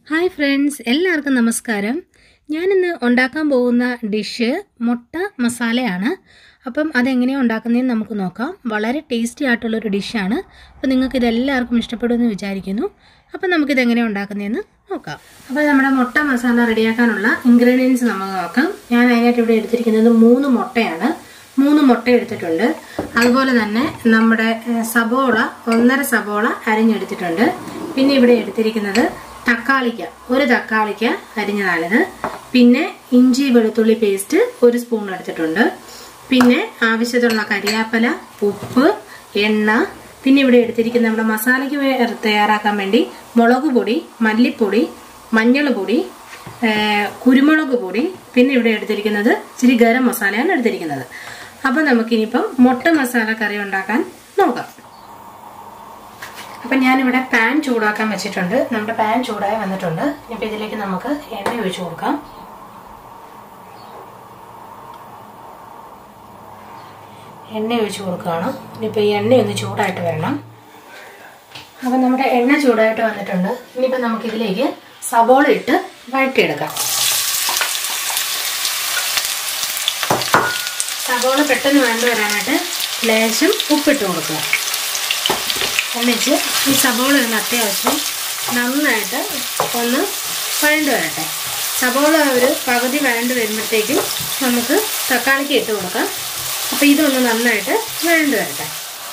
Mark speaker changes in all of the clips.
Speaker 1: Hi friends എല്ലാവർക്കും നമസ്കാരം ഞാനിന്ന് ഉണ്ടാക്കാൻ പോകുന്ന ഡിഷ് മുട്ട മസാലയാണ് അപ്പം അതെങ്ങനെയാണ് ഉണ്ടാക്കുന്നതെന്ന് നമുക്ക് നോക്കാം വളരെ ടേസ്റ്റി ആയിട്ടുള്ളൊരു ഡിഷാണ് അപ്പോൾ നിങ്ങൾക്ക് ഇതെല്ലാവർക്കും ഇഷ്ടപ്പെടുമെന്ന് വിചാരിക്കുന്നു അപ്പം നമുക്കിത് എങ്ങനെയാണ് ഉണ്ടാക്കുന്നതെന്ന് നോക്കാം അപ്പോൾ നമ്മുടെ മുട്ട മസാല റെഡിയാക്കാനുള്ള ഇൻഗ്രീഡിയൻസ് നമുക്ക് നോക്കാം ഞാൻ അതിനായിട്ട് ഇവിടെ എടുത്തിരിക്കുന്നത് മൂന്ന് മുട്ടയാണ് മൂന്ന് മുട്ട എടുത്തിട്ടുണ്ട് അതുപോലെ തന്നെ നമ്മുടെ ഏഹ്, സബോള ഒന്നര സബോള അരിഞ്ഞെടുത്തിട്ടുണ്ട് പിന്നെ ഇവിടെ എടുത്തിരിക്കുന്നത് തക്കാളിക്ക ഒരു തക്കാളിക്ക അരിഞ്ഞതാണിത് പിന്നെ ഇഞ്ചി വെളുത്തുള്ളി പേസ്റ്റ് ഒരു സ്പൂൺ എടുത്തിട്ടുണ്ട് പിന്നെ ആവശ്യത്തിനുള്ള കരിയാപ്പല ഉപ്പ് എണ്ണ പിന്നെ ഇവിടെ എടുത്തിരിക്കുന്ന നമ്മുടെ മസാലയ്ക്ക് വേ- തയ്യാറാക്കാൻ വേണ്ടി മുളക് പൊടി മല്ലിപ്പൊടി മഞ്ഞൾ പൊടി ഏഹ്, കുരുമുളക് പൊടി പിന്നെ ഇവിടെ എടുത്തിരിക്കുന്നത് ഇച്ചിരി ഗരം മസാലയാണ് എടുത്തിരിക്കുന്നത് അപ്പം നമുക്കിനിയിപ്പം മുട്ട മസാല കറി ഉണ്ടാക്കാൻ നോക്കാം അപ്പം ഞാനിവിടെ പാൻ ചൂടാക്കാൻ വെച്ചിട്ടുണ്ട് നമ്മുടെ പാൻ ചൂടായി വന്നിട്ടുണ്ട് ഇനിയിപ്പോൾ ഇതിലേക്ക് നമുക്ക് എണ്ണ ഒഴിച്ചു കൊടുക്കാം എണ്ണ ഒഴിച്ചു കൊടുക്കുകയാണ് ഇനിയിപ്പോൾ ഈ എണ്ണ ഒന്ന് ചൂടായിട്ട് വരണം അപ്പം നമ്മുടെ എണ്ണ ചൂടായിട്ട് വന്നിട്ടുണ്ട് ഇനിയിപ്പോൾ നമുക്കിതിലേക്ക് സബോള ഇട്ട് വഴറ്റിയെടുക്കാം സബോള പെട്ടെന്ന് വേണ്ടി വരാനായിട്ട് ലേശം ഉപ്പിട്ട് കൊടുക്കുക എന്നിട്ട് ഈ സബോള ഒന്ന് അത്യാവശ്യം നന്നായിട്ട് ഒന്ന് വഴണ്ട് വരട്ടെ സബോള ഒരു പകുതി വഴണ്ട് വരുമ്പോഴത്തേക്കും നമുക്ക് തക്കാളിക്ക് ഇട്ട് കൊടുക്കാം അപ്പോൾ ഇതൊന്ന് നന്നായിട്ട് വഴണ്ട് വരട്ടെ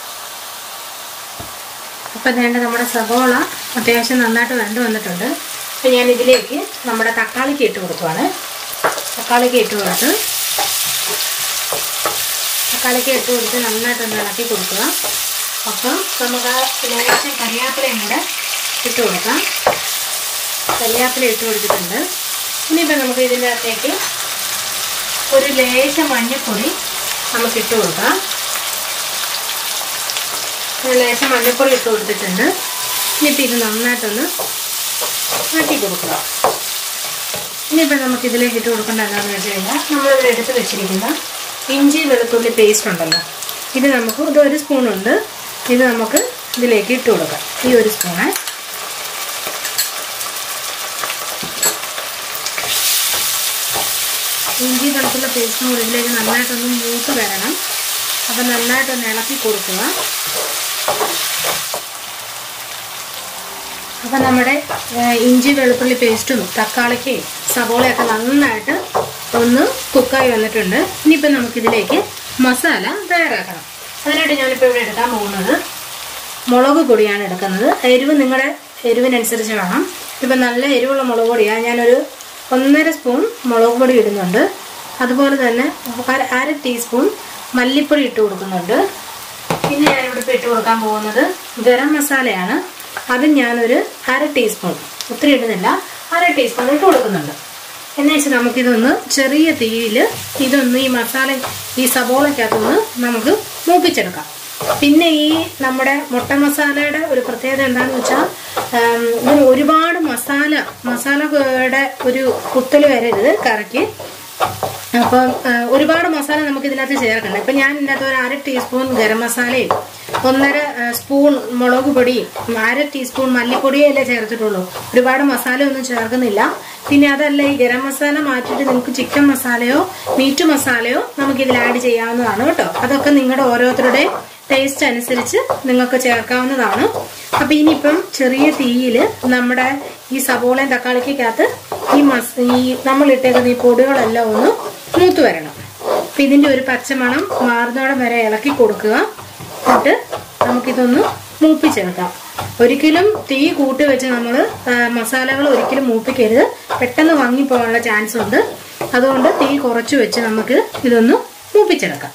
Speaker 1: അപ്പം വേണ്ട നമ്മുടെ സബോള അത്യാവശ്യം നന്നായിട്ട് വഴണ്ട് വന്നിട്ടുണ്ട് അപ്പം ഞാൻ ഇതിലേക്ക് നമ്മുടെ തക്കാളിക്ക് ഇട്ട് കൊടുക്കുവാണ് തക്കാളിക്ക് ഇട്ട് കൊടുത്ത് തക്കാളിക്ക് ഇട്ട് കൊടുത്ത് നന്നായിട്ടൊന്ന് ഇളക്കി കൊടുക്കുക അപ്പം നമുക്ക് ആ ലേശം കരിയാപ്പിലയും കൂടെ ഇട്ട് കൊടുക്കാം കരിയാപ്പില ഇട്ട് കൊടുത്തിട്ടുണ്ട് ഇനിയിപ്പോൾ നമുക്ക് ഇതിൻ്റെ അകത്തേക്ക് ഒരു ലേശം മഞ്ഞൾപ്പൊടി നമുക്ക് ഇട്ട് കൊടുക്കാം ഒരു ലേശം മഞ്ഞൾപ്പൊടി ഇട്ട് കൊടുത്തിട്ടുണ്ട് ഇനിയിപ്പോൾ ഇത് നന്നായിട്ടൊന്ന് ആക്കി കൊടുക്കുക ഇനിയിപ്പോൾ നമുക്ക് ഇതിലേക്ക് ഇട്ട് കൊടുക്കേണ്ട എന്താണെന്ന് വെച്ച് കഴിഞ്ഞാൽ നമ്മളിവിടെ എടുത്ത് വെച്ചിരിക്കുന്ന ഇഞ്ചി വെളുത്തുള്ളി പേസ്റ്റ് ഉണ്ടല്ലോ ഇത് നമുക്ക് ഇത് ഒരു സ്പൂണുണ്ട് ഇത് നമുക്ക് ഇതിലേക്ക് ഇട്ട് കൊടുക്കാം ഈ ഒരു സ്പൂണ് ഇഞ്ചി വെളുത്തുള്ള പേസ്റ്റും കൂടി ഇതിലേക്ക് നന്നായിട്ടൊന്ന് മൂത്ത് വരണം അപ്പം നന്നായിട്ടൊന്ന് ഇളക്കി കൊടുക്കുക അപ്പം നമ്മുടെ ഏഹ്, ഇഞ്ചി വെളുത്തുള്ളി പേസ്റ്റും തക്കാളിക്കയും സവോളയൊക്കെ നന്നായിട്ട് ഒന്ന് കുക്കായി വന്നിട്ടുണ്ട് ഇനിയിപ്പോൾ നമുക്കിതിലേക്ക് മസാല തയ്യാറാക്കണം അതിനായിട്ട് ഞാനിപ്പോൾ ഇവിടെ എടുക്കാൻ പോകുന്നത് മുളക് പൊടിയാണ് എടുക്കുന്നത് എരിവ് നിങ്ങളുടെ എരിവിനനുസരിച്ച് വേണം ഇപ്പം നല്ല എരിവുള്ള മുളക് പൊടിയാണ് ഞാനൊരു ഒന്നര സ്പൂൺ മുളക് പൊടി ഇടുന്നുണ്ട് അതുപോലെ തന്നെ അര- അര ടീസ്പൂൺ മല്ലിപ്പൊടി ഇട്ട് കൊടുക്കുന്നുണ്ട് പിന്നെ ഞാനിവിടെ ഇപ്പോൾ ഇട്ട് കൊടുക്കാൻ പോകുന്നത് ഗരം മസാലയാണ് അത് ഞാനൊരു അര ടീസ്പൂൺ ഒത്തിരി ഇടുന്നില്ല അര ടീസ്പൂൺ ഇട്ട് കൊടുക്കുന്നുണ്ട് എന്ന് വെച്ചാൽ നമുക്കിതൊന്ന് ചെറിയ തീയിൽ ഇതൊന്ന് ഈ മസാല ഈ സബോളയ്ക്കകത്തൊന്ന് നമുക്ക് മൂപ്പിച്ചെടുക്കാം പിന്നെ ഈ നമ്മുടെ മുട്ട മസാലയുടെ ഒരു പ്രത്യേകത എന്താണെന്ന് വെച്ചാൽ ഉം, ഇതിന് ഒരുപാട് മസാല മസാലയുടെ ഒരു കുത്തൽ വരരുത് കറിക്ക് അപ്പം ആ, ഒരുപാട് മസാല നമുക്ക് ഇതിനകത്ത് ചേർക്കണ്ട ഇപ്പം ഞാൻ ഇതിനകത്ത് ഒരു അര ടീസ്പൂൺ ഗരം മസാലയും ഒന്നര ആ, സ്പൂൺ മുളക് പൊടിയും അര ടീസ്പൂൺ മല്ലിപ്പൊടിയും അല്ലേ ചേർത്തിട്ടുള്ളൂ ഒരുപാട് മസാല ഒന്നും ചേർക്കുന്നില്ല പിന്നെ അതല്ല ഈ ഗരം മസാല മാറ്റിയിട്ട് നിങ്ങൾക്ക് ചിക്കൻ മസാലയോ മീറ്റ് മസാലയോ നമുക്ക് ഇതിൽ ആഡ് ചെയ്യാവുന്നതാണ് കേട്ടോ അതൊക്കെ നിങ്ങളുടെ ഓരോരുത്തരുടെ ടേസ്റ്റ് അനുസരിച്ച് നിങ്ങൾക്ക് ചേർക്കാവുന്നതാണ് അപ്പം ഇനിയിപ്പം ചെറിയ തീയിൽ നമ്മുടെ ഈ സബോളയും തക്കാളിക്കകത്ത് ഈ മസ് ഈ നമ്മൾ ഇട്ടേക്കുന്ന ഈ പൊടികളെല്ലാം ഒന്ന് മൂത്ത് വരണം അപ്പം ഇതിൻ്റെ ഒരു പച്ചമണം മാറുന്നോടം വരെ ഇളക്കി കൊടുക്കുക എന്നിട്ട് നമുക്കിതൊന്ന് മൂപ്പിച്ചെടുക്കാം ഒരിക്കലും തീ കൂട്ടി വെച്ച് നമ്മൾ മസാലകൾ ഒരിക്കലും മൂപ്പിക്കരുത് പെട്ടെന്ന് വാങ്ങിപ്പോകാനുള്ള ചാൻസ് ഉണ്ട് അതുകൊണ്ട് തീ കുറച്ച് വെച്ച് നമുക്ക് ഇതൊന്ന് മൂപ്പിച്ചെടുക്കാം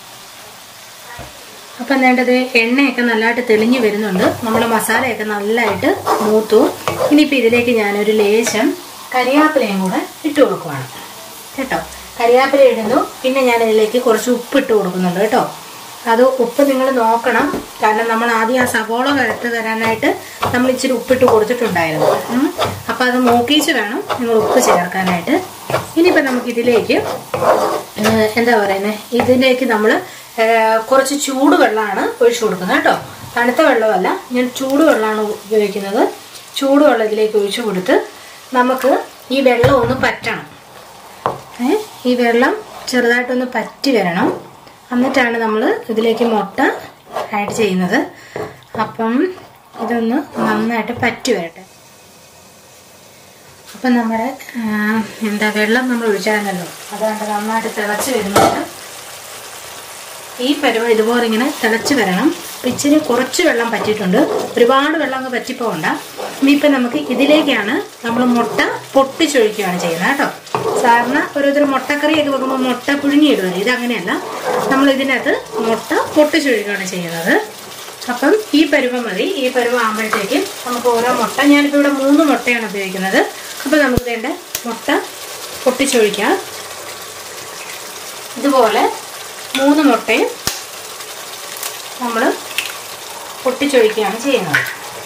Speaker 1: അപ്പം വേണ്ടത് എണ്ണയൊക്കെ നല്ലതായിട്ട് തെളിഞ്ഞു വരുന്നുണ്ട് നമ്മുടെ മസാലയൊക്കെ നല്ലതായിട്ട് മൂത്തു ഇനിയിപ്പോൾ ഇതിലേക്ക് ഞാനൊരു ലേശം കരിയാപ്പിലയും കൂടെ ഇട്ട് കൊടുക്കുവാണ് കേട്ടോ കരിയാപ്പില ഇടുന്നു പിന്നെ ഞാൻ ഇതിലേക്ക് കുറച്ച് ഉപ്പ് ഇട്ട് കൊടുക്കുന്നുണ്ട് കേട്ടോ അത് ഉപ്പ് നിങ്ങൾ നോക്കണം കാരണം നമ്മൾ ആദ്യം ആ സവോള കഴുത്ത് തരാനായിട്ട് നമ്മൾ ഇച്ചിരി ഉപ്പിട്ട് കൊടുത്തിട്ടുണ്ടായിരുന്നു ഉം. അപ്പം അത് നോക്കിച്ച് വേണം നിങ്ങൾ ഉപ്പ് ചേർക്കാനായിട്ട് ഇനിയിപ്പോൾ നമുക്ക് ഇതിലേക്ക് ഏഹ്, എന്താ പറയുന്നത് ഇതിലേക്ക് നമ്മൾ കുറച്ച് ചൂടുവെള്ളമാണ് ഒഴിച്ചു കൊടുക്കുന്നത് കേട്ടോ തണുത്ത വെള്ളമല്ല ഞാൻ ചൂടുവെള്ളമാണ് ഉപയോഗിക്കുന്നത് ചൂടുവെള്ളം ഇതിലേക്ക് ഒഴിച്ചു കൊടുത്ത് നമുക്ക് ഈ വെള്ളം ഒന്ന് പറ്റണം ഏ ഈ വെള്ളം ചെറുതായിട്ടൊന്ന് പറ്റി വരണം എന്നിട്ടാണ് നമ്മൾ ഇതിലേക്ക് മുട്ട ആഡ് ചെയ്യുന്നത് അപ്പം ഇതൊന്ന് നന്നായിട്ട് പറ്റി വരട്ടെ അപ്പം നമ്മുടെ ആ, എന്താ വെള്ളം നമ്മൾ ഒഴിച്ചായിരുന്നല്ലോ അതുകൊണ്ട് നന്നായിട്ട് തിളച്ച് വരുന്നുണ്ട് ഈ പരുവം ഇതുപോലെ ഇങ്ങനെ തിളച്ച് വരണം അപ്പം ഇച്ചിരി കുറച്ച് വെള്ളം പറ്റിയിട്ടുണ്ട് ഒരുപാട് വെള്ളം അങ്ങ് പറ്റിപ്പോകണ്ട ഇനിയിപ്പം നമുക്ക് ഇതിലേക്കാണ് നമ്മൾ മുട്ട പൊട്ടിച്ചൊഴിക്കുകയാണ് ചെയ്യുന്നത് കേട്ടോ സാധാരണ ഓരോരുത്തർ മുട്ടക്കറിയൊക്കെ വെക്കുമ്പോൾ മുട്ട പുഴുങ്ങിയിടുമല്ലോ ഇതങ്ങനെയല്ല നമ്മൾ ഇതിനകത്ത് മുട്ട പൊട്ടിച്ചൊഴിക്കുകയാണ് ചെയ്യുന്നത് അപ്പം ഈ പരുവം മതി ഈ പരുവം ആകുമ്പോഴത്തേക്കും നമുക്ക് ഓരോ മുട്ട ഞാനിപ്പോൾ ഇവിടെ മൂന്ന് മുട്ടയാണ് ഉപയോഗിക്കുന്നത് അപ്പം നമുക്ക് വേണ്ട മുട്ട പൊട്ടിച്ചൊഴിക്കാം ഇതുപോലെ മൂന്ന് മുട്ടയും നമ്മൾ പൊട്ടിച്ചൊഴിക്കുകയാണ് ചെയ്യുന്നത്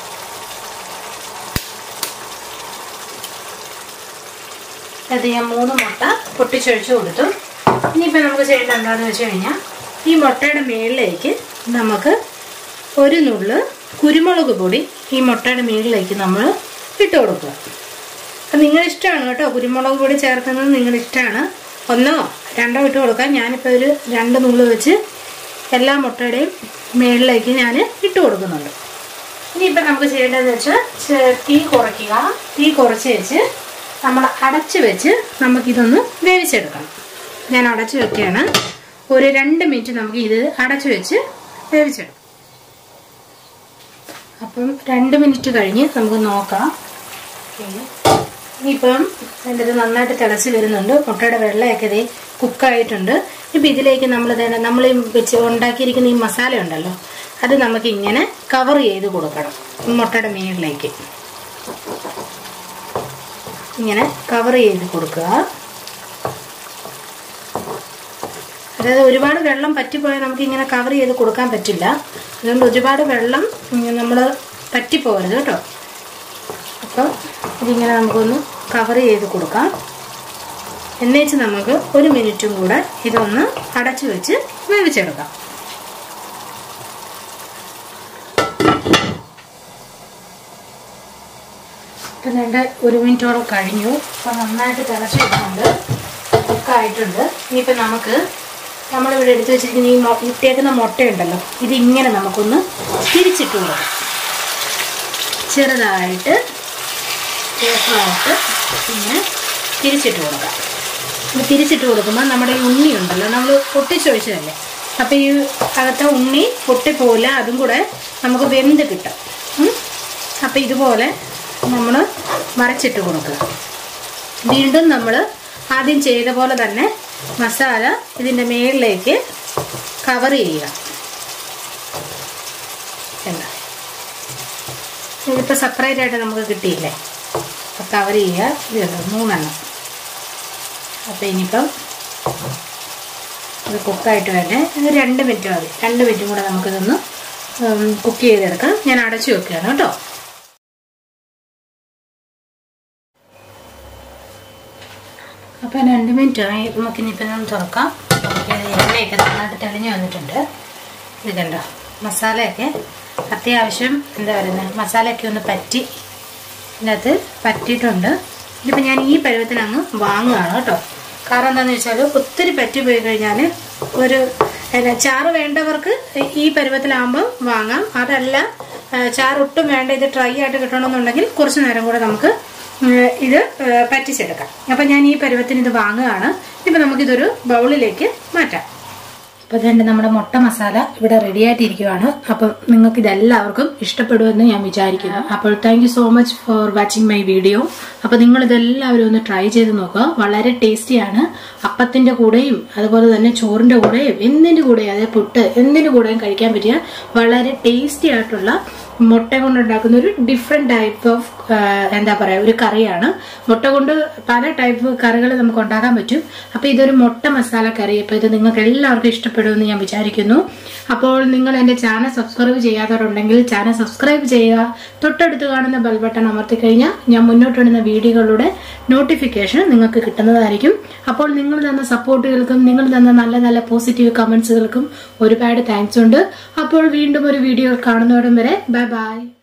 Speaker 1: അത് ഞാൻ മൂന്ന് മുട്ട പൊട്ടിച്ചൊഴിച്ച് കൊടുത്തു ഇനിയിപ്പോൾ നമുക്ക് ചെയ്യേണ്ടത് എന്താണെന്ന് വെച്ച് കഴിഞ്ഞാൽ ഈ മുട്ടയുടെ മുകളിലേക്ക് നമുക്ക് ഒരു നുള്ള് കുരുമുളക് പൊടി ഈ മുട്ടയുടെ മുകളിലേക്ക് നമ്മൾ ഇട്ട് കൊടുക്കുക അപ്പം നിങ്ങളുടെ ഇഷ്ടമാണ് കേട്ടോ കുരുമുളക് പൊടി ചേർക്കുന്നത് നിങ്ങളുടെ ഇഷ്ടമാണ് ഒന്നോ രണ്ടോ ഇട്ട് കൊടുക്കാം ഞാനിപ്പോൾ ഒരു രണ്ട് നുള്ള് വെച്ച് എല്ലാ മുട്ടയുടെയും മുകളിലേക്ക് ഞാൻ ഇട്ട് കൊടുക്കുന്നുണ്ട് ഇനിയിപ്പോൾ നമുക്ക് ചെയ്യേണ്ടതെന്ന് വെച്ചാൽ ചെ- തീ കുറയ്ക്കുക തീ കുറച്ച് വെച്ച് നമ്മൾ അടച്ച് വെച്ച് നമുക്കിതൊന്ന് വേവിച്ചെടുക്കണം ഞാൻ അടച്ച് വെക്കുകയാണ് ഒരു രണ്ട് മിനിറ്റ് നമുക്ക് ഇത് അടച്ച് വെച്ച് വേവിച്ചെടുക്കാം അപ്പം രണ്ട് മിനിറ്റ് കഴിഞ്ഞ് നമുക്ക് നോക്കാം ഇനിയിപ്പം എൻ്റെ ഇത് നന്നായിട്ട് തിളച്ച് വരുന്നുണ്ട് മുട്ടയുടെ വെള്ളയൊക്കെ ഇത് കുക്കായിട്ടുണ്ട് ഇപ്പം ഇതിലേക്ക് നമ്മൾ തന്നെ നമ്മൾ ഈ വെച്ച് ഉണ്ടാക്കിയിരിക്കുന്ന ഈ മസാല ഉണ്ടല്ലോ അത് നമുക്ക് ഇങ്ങനെ കവർ ചെയ്ത് കൊടുക്കണം മുട്ടയുടെ മീനിലേക്ക് ഇങ്ങനെ കവർ ചെയ്ത് കൊടുക്കുക അതായത് ഒരുപാട് വെള്ളം പറ്റിപ്പോയാൽ നമുക്ക് ഇങ്ങനെ കവർ ചെയ്ത് കൊടുക്കാൻ പറ്റില്ല അതുകൊണ്ട് ഒരുപാട് വെള്ളം നമ്മൾ പറ്റിപ്പോകരുത് കേട്ടോ അപ്പം ഇതിങ്ങനെ നമുക്കൊന്ന് കവർ ചെയ്ത് കൊടുക്കാം എന്നേച്ച് നമുക്ക് ഒരു മിനിറ്റും കൂടെ ഇതൊന്ന് അടച്ചു വെച്ച് വേവിച്ചെടുക്കാം ഇപ്പം രണ്ട് ഒരു മിനിറ്റോളം കഴിഞ്ഞു അപ്പം നന്നായിട്ട് തിളച്ച് വരുന്നുണ്ട് കുക്കായിട്ടുണ്ട് ഇനിയിപ്പം നമുക്ക് നമ്മളിവിടെ എടുത്ത് വെച്ചിരിക്കുന്ന ഈ മൊ- ഇട്ടേക്കുന്ന മുട്ടയുണ്ടല്ലോ ഇതിങ്ങനെ നമുക്കൊന്ന് തിരിച്ചിട്ട് കൊടുക്കാം ചെറുതായിട്ട് ചെറുതായിട്ട് ഇങ്ങനെ തിരിച്ചിട്ട് കൊടുക്കാം ഇത് തിരിച്ചിട്ട് കൊടുക്കുമ്പോൾ നമ്മുടെ ഈ ഉണ്ണി ഉണ്ടല്ലോ നമ്മൾ പൊട്ടിച്ചൊഴിച്ചതല്ലേ അപ്പോൾ ഈ അകത്തെ ഉണ്ണി പൊട്ടിപ്പോവില്ല അതും കൂടെ നമുക്ക് വെന്ത് കിട്ടും അപ്പോൾ ഇതുപോലെ നമ്മൾ മറച്ചിട്ട് കൊടുക്കുക വീണ്ടും നമ്മൾ ആദ്യം ചെയ്ത പോലെ തന്നെ മസാല ഇതിൻ്റെ മേളിലേക്ക് കവർ ചെയ്യുക എന്താ ഇതിപ്പോൾ സെപ്പറേറ്റ് ആയിട്ട് നമുക്ക് കിട്ടിയില്ലേ അപ്പോൾ കവർ ചെയ്യുക ഇതുണ്ട് മൂന്നെണ്ണം അപ്പോൾ ഇനിയിപ്പം ഇത് കുക്കായിട്ട് വേണ്ടേ ഇത് രണ്ട് മിനിറ്റ് മതി രണ്ട് മിനിറ്റും കൂടെ നമുക്കിതൊന്ന് കുക്ക് ചെയ്തെടുക്കാം ഞാൻ അടച്ചു വെക്കുകയാണ് കേട്ടോ അപ്പം രണ്ട് മിനിറ്റ് ആയി നമുക്കിനിയിപ്പം ഒന്ന് തുറക്കാം നമുക്കിത് എണ്ണയൊക്കെ നന്നായിട്ട് തെളിഞ്ഞു വന്നിട്ടുണ്ട് ഇത് കണ്ടോ മസാലയൊക്കെ അത്യാവശ്യം എന്താ പറയുന്നത് മസാലയൊക്കെ ഒന്ന് പറ്റി ഇതിനകത്ത് പറ്റിയിട്ടുണ്ട് ഇതിപ്പോൾ ഞാൻ ഈ പരുവത്തിന് അങ്ങ് വാങ്ങുകയാണ് കേട്ടോ കാരണം എന്താണെന്ന് വെച്ചാൽ ഒത്തിരി പറ്റി പോയി കഴിഞ്ഞാൽ ഒരു എന്നാ ചാറ് വേണ്ടവർക്ക് ഈ പരുവത്തിലാകുമ്പോൾ വാങ്ങാം അതല്ല ആ, ചാറ് ഒട്ടും വേണ്ട ഇത് ഡ്രൈ ആയിട്ട് കിട്ടണമെന്നുണ്ടെങ്കിൽ കുറച്ച് നേരം കൂടെ നമുക്ക് ഉം, ഇത് ആ, പറ്റിച്ചെടുക്കാം അപ്പം ഞാൻ ഈ പരുവത്തിന് ഇത് വാങ്ങുകയാണ് ഇപ്പം നമുക്കിതൊരു ബൗളിലേക്ക് മാറ്റാം അപ്പോൾ അതുകൊണ്ട് നമ്മുടെ മുട്ട മസാല ഇവിടെ റെഡി ആയിട്ടിരിക്കുവാണ് അപ്പം നിങ്ങൾക്ക് ഇതെല്ലാവർക്കും ഇഷ്ടപ്പെടുമെന്ന് ഞാൻ വിചാരിക്കുന്നു അപ്പോൾ thank you so much for watching my video അപ്പോൾ നിങ്ങൾ ഇതെല്ലാവരും ഒന്ന് ട്രൈ ചെയ്ത് നോക്കുക വളരെ ടേസ്റ്റിയാണ് അപ്പത്തിന്റെ കൂടെയും അതുപോലെ തന്നെ ചോറിന്റെ കൂടെയും എന്തിന്റെ കൂടെയും അതായത് പുട്ട് എന്തിന്റെ കൂടെയും കഴിക്കാൻ പറ്റിയ വളരെ ടേസ്റ്റി ആയിട്ടുള്ള മുട്ട കൊണ്ടുണ്ടാക്കുന്ന ഒരു ഡിഫറെന്റ് ടൈപ്പ് ഓഫ് എന്താ പറയാ ഒരു കറിയാണ് മുട്ട കൊണ്ട് പല ടൈപ്പ് കറികൾ നമുക്ക് ഉണ്ടാക്കാൻ പറ്റും അപ്പൊ ഇതൊരു മുട്ട മസാല കറി അപ്പൊ ഇത് നിങ്ങൾക്ക് എല്ലാവർക്കും ഇഷ്ടപ്പെടുമെന്ന് ഞാൻ വിചാരിക്കുന്നു അപ്പോൾ നിങ്ങൾ എന്റെ ചാനൽ സബ്സ്ക്രൈബ് ചെയ്യാത്തവരുണ്ടെങ്കിൽ ചാനൽ സബ്സ്ക്രൈബ് ചെയ്യുക തൊട്ടടുത്ത് കാണുന്ന ബെൽ ബട്ടൺ അമർത്തി കഴിഞ്ഞാൽ ഞാൻ മുന്നോട്ടിടുന്ന വീഡിയോകളുടെ നോട്ടിഫിക്കേഷൻ നിങ്ങൾക്ക് കിട്ടുന്നതായിരിക്കും അപ്പോൾ നിങ്ങൾ തന്ന സപ്പോർട്ടുകൾക്കും നിങ്ങൾ തന്ന നല്ല നല്ല പോസിറ്റീവ് കമന്റ്സുകൾക്കും ഒരുപാട് താങ്ക്സ് ഉണ്ട് അപ്പോൾ വീണ്ടും ഒരു വീഡിയോ കാണുന്നവരും വരെ ബൈ ബൈ